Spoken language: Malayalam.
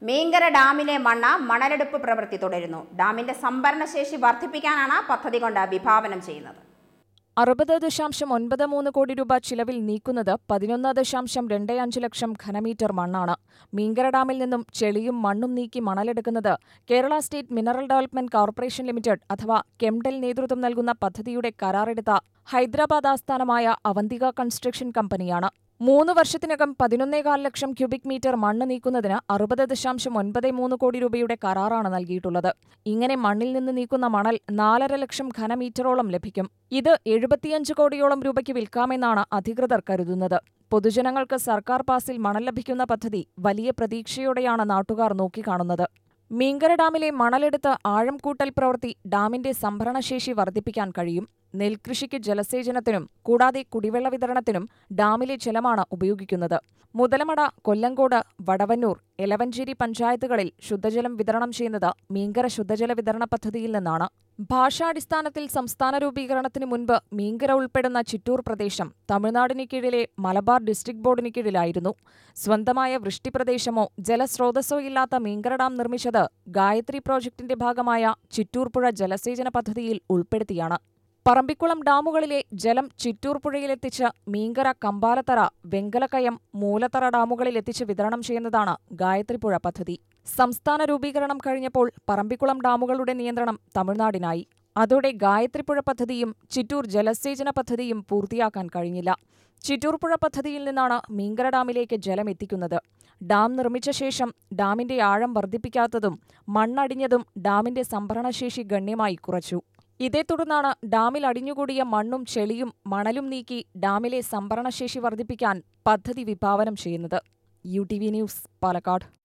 മീങ്കര ഡാമിലെ മണ്ണ് മണലെടുപ്പ് പ്രവൃത്തി തുടരുന്നു ഡാമിന്റെ സംഭരണശേഷി വർദ്ധിപ്പിക്കാനാണ് പദ്ധതി കൊണ്ട് വിഭാവനം ചെയ്യുന്നത് അറുപത് ദശാംശം ഒൻപത് മൂന്ന് കോടി രൂപ ചിലവിൽ നീക്കുന്നത് പതിനൊന്ന് ദശാംശം രണ്ട് അഞ്ച് ലക്ഷം ഘനമീറ്റർ മണ്ണാണ് മീങ്കര ഡാമിൽ നിന്നും ചെളിയും മണ്ണും നീക്കി മണലെടുക്കുന്നത് Kerala state mineral development corporation limited അഥവാ കെംഡൽ നേതൃത്വം നൽകുന്ന പദ്ധതിയുടെ കരാറെടുത്ത ഹൈദരാബാദ് ആസ്ഥാനമായ അവന്തിക കൺസ്ട്രക്ഷൻ കമ്പനിയാണ് മൂന്ന് വർഷത്തിനകം പതിനൊന്നേകാൽ ലക്ഷം ക്യൂബിക് മീറ്റർ മണ്ണ് നീക്കുന്നതിന് അറുപത് ദശാംശം ഒൻപത് മൂന്ന് കോടി രൂപയുടെ കരാറാണ് നൽകിയിട്ടുള്ളത് ഇങ്ങനെ മണ്ണിൽ നിന്ന് നീക്കുന്ന മണൽ നാലര ലക്ഷം ഘനമീറ്ററോളം ലഭിക്കും ഇത് എഴുപത്തിയഞ്ച് കോടിയോളം രൂപയ്ക്ക് വിൽക്കാമെന്നാണ് അധികൃതർ കരുതുന്നത് പൊതുജനങ്ങൾക്ക് സർക്കാർ പാസിൽ മണൽ ലഭിക്കുന്ന പദ്ധതി വലിയ പ്രതീക്ഷയോടെയാണ് നാട്ടുകാർ നോക്കിക്കാണുന്നത് മീങ്കര ഡാമിലെ മണലെടുത്ത് ആഴം കൂട്ടൽ പ്രവൃത്തി ഡാമിന്റെ സംഭരണശേഷി വർദ്ധിപ്പിക്കാൻ കഴിയും നെൽകൃഷിക്ക് ജലസേചനത്തിനും കൂടാതെ കുടിവെള്ള വിതരണത്തിനും ഡാമിലെ ജലമാണ് ഉപയോഗിക്കുന്നത് മുതലമട കൊല്ലങ്കോട് വടവന്നൂർ എലവഞ്ചേരി പഞ്ചായത്തുകളിൽ ശുദ്ധജലം വിതരണം ചെയ്യുന്നത് മീങ്കര ശുദ്ധജല വിതരണ പദ്ധതിയിൽ നിന്നാണ് ഭാഷാടിസ്ഥാനത്തിൽ സംസ്ഥാന രൂപീകരണത്തിന് മുൻപ് മീങ്കര ഉൾപ്പെടുന്ന ചിറ്റൂർ പ്രദേശം തമിഴ്നാടിന് കീഴിലെ മലബാർ ഡിസ്ട്രിക്ട് ബോർഡിന് കീഴിലായിരുന്നു സ്വന്തമായ വൃഷ്ടിപ്രദേശമോ ജലസ്രോതസ്സോ ഇല്ലാത്ത മീങ്കര ഡാം നിർമ്മിച്ചത് ഗായത്രി പ്രോജക്ടിന്റെ ഭാഗമായ ചിറ്റൂർ പുഴ ജലസേചന പദ്ധതിയിൽ ഉൾപ്പെടുത്തിയാണ് പറമ്പിക്കുളം ഡാമുകളിലെ ജലം ചിറ്റൂർ പുഴയിലെത്തിച്ച് മീങ്കര കമ്പാലത്തറ വെങ്കലക്കയം മൂലത്തറ ഡാമുകളിലെത്തിച്ച് വിതരണം ചെയ്യുന്നതാണ് ഗായത്രിപ്പുഴ പദ്ധതി സംസ്ഥാന രൂപീകരണം കഴിഞ്ഞപ്പോൾ പറമ്പിക്കുളം ഡാമുകളുടെ നിയന്ത്രണം തമിഴ്നാടിനായി അതോടെ ഗായത്രിപ്പുഴ പദ്ധതിയും ചിറ്റൂർ ജലസേചന പദ്ധതിയും പൂർത്തിയാക്കാൻ കഴിഞ്ഞില്ല ചിറ്റൂർ പുഴ പദ്ധതിയിൽ നിന്നാണ് മീങ്കര ഡാമിലേക്ക് ജലം എത്തിക്കുന്നത് ഡാം നിർമ്മിച്ച ശേഷം ഡാമിന്റെ ആഴം വർദ്ധിപ്പിക്കാത്തതും മണ്ണടിഞ്ഞതും ഡാമിന്റെ സംഭരണശേഷി ഗണ്യമായി കുറച്ചു ഇതേ തുടർന്നാണ് ഡാമിൽ അടിഞ്ഞുകൂടിയ മണ്ണും ചെളിയും മണലും നീക്കി ഡാമിലെ സംഭരണശേഷി വർദ്ധിപ്പിക്കാൻ പദ്ധതി വിഭാവനം ചെയ്യുന്നത് U T V news Palakkad